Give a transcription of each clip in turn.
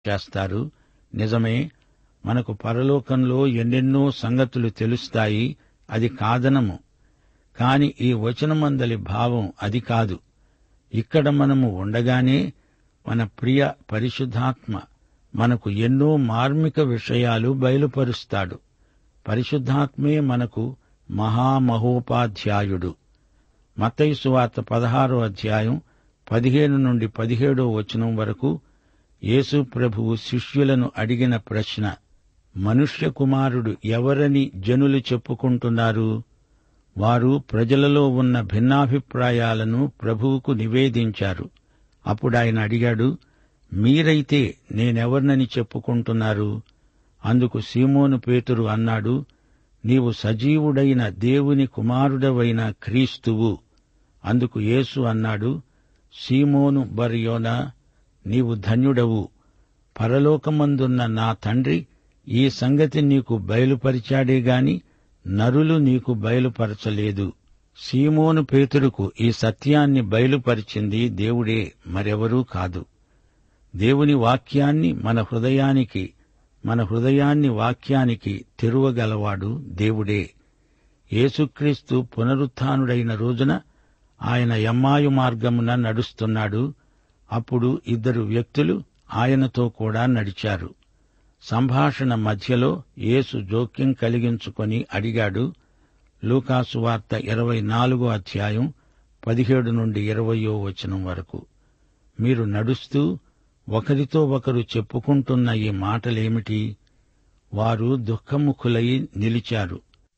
చేస్తారు నిజమే మనకు పరలోకంలో ఎన్నెన్నో సంగతులు తెలుస్తాయి అది కాదనము కాని ఈ వచనమందలి భావం అది కాదు ఇక్కడ మనము ఉండగానే మన ప్రియ పరిశుద్ధాత్మ మనకు ఎన్నో మార్మిక విషయాలు బయలుపరుస్తాడు పరిశుద్ధాత్మే మనకు మహామహోపాధ్యాయుడు మత్తయి సువార్త పదహారో అధ్యాయం పదిహేను నుండి పదిహేడో వచనం వరకు యేసు ప్రభువు శిష్యులను అడిగిన ప్రశ్న మనుష్య కుమారుడు ఎవరని జనులు చెప్పుకుంటున్నారు వారు ప్రజలలో ఉన్న భిన్నాభిప్రాయాలను ప్రభువుకు నివేదించారు అప్పుడాయన అడిగాడు మీరైతే నేనెవర్నని చెప్పుకుంటున్నారు అందుకు సీమోను పేతురు అన్నాడు నీవు సజీవుడైన దేవుని కుమారుడవైన క్రీస్తువు అందుకు యేసు అన్నాడు సీమోను బర్యోనా నీవు ధన్యుడవు పరలోకమందున్న నా తండ్రి ఈ సంగతి నీకు బయలుపరిచాడే గాని నరులు నీకు బయలుపరచలేదు సీమోను పేతురుకు ఈ సత్యాన్ని బయలుపరిచింది దేవుడే మరెవరూ కాదు దేవుని వాక్యాన్ని మన హృదయానికి మన హృదయాన్ని వాక్యానికి తెరువగలవాడు దేవుడే యేసుక్రీస్తు పునరుత్థానుడైన రోజున ఆయన యమ్మాయు మార్గమున నడుస్తున్నాడు అప్పుడు ఇద్దరు వ్యక్తులు ఆయనతో కూడా నడిచారు సంభాషణ మధ్యలో యేసు జోక్యం కలిగించుకొని అడిగాడు లూకాసు వార్త ఇరవై నాలుగో అధ్యాయం పదిహేడు నుండి ఇరవయో వచనం వరకు మీరు నడుస్తూ ఒకరితో ఒకరు చెప్పుకుంటున్న ఈ మాటలేమిటి వారు దుఃఖముఖులై నిలిచారు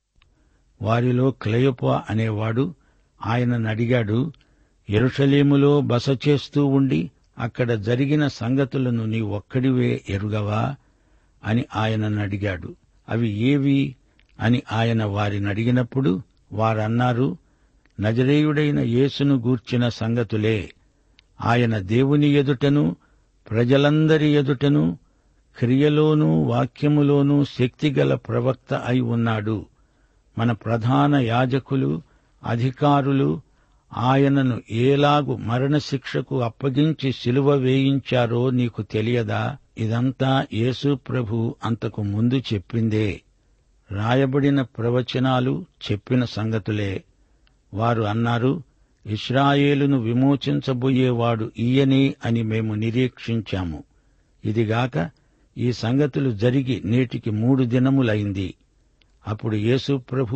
వారిలో క్లయోప అనేవాడు ఆయనను అడిగాడు ఎరుషలేములో బస చేస్తూ ఉండి అక్కడ జరిగిన సంగతులను నీ ఒక్కడివే ఎరుగవా అని ఆయనను అడిగాడు అవి ఏవి అని ఆయన వారిని అడిగినప్పుడు వారన్నారు నజరేయుడైన యేసును గూర్చిన సంగతులే ఆయన దేవుని ఎదుటను ప్రజలందరి ఎదుటను క్రియలోనూ వాక్యములోనూ శక్తిగల ప్రవక్త అయి ఉన్నాడు మన ప్రధాన యాజకులు అధికారులు ఆయనను ఏలాగు మరణశిక్షకు అప్పగించి సిలువ వేయించారో నీకు తెలియదా ఇదంతా యేసు ప్రభు అంతకు ముందు చెప్పిందే రాయబడిన ప్రవచనాలు చెప్పిన సంగతులే వారు అన్నారు ఇస్రాయేలును విమోచించబోయేవాడు ఈయనే అని మేము నిరీక్షించాము ఇదిగాక ఈ సంగతులు జరిగి నేటికి మూడు దినములైంది అప్పుడు యేసు ప్రభు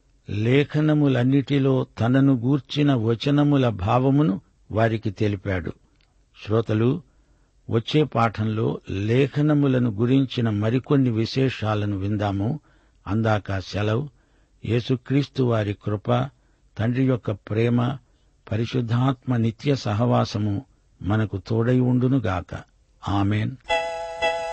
లేఖనములన్నిటిలో తనను గూర్చిన వచనముల భావమును వారికి తెలిపాడు శ్రోతలు వచ్చే పాఠంలో లేఖనములను గురించిన మరికొన్ని విశేషాలను విందాము అందాక సెలవు యేసుక్రీస్తు వారి కృప తండ్రి యొక్క ప్రేమ పరిశుద్ధాత్మ నిత్య సహవాసము మనకు తోడై ఉండునుగాక ఆమెన్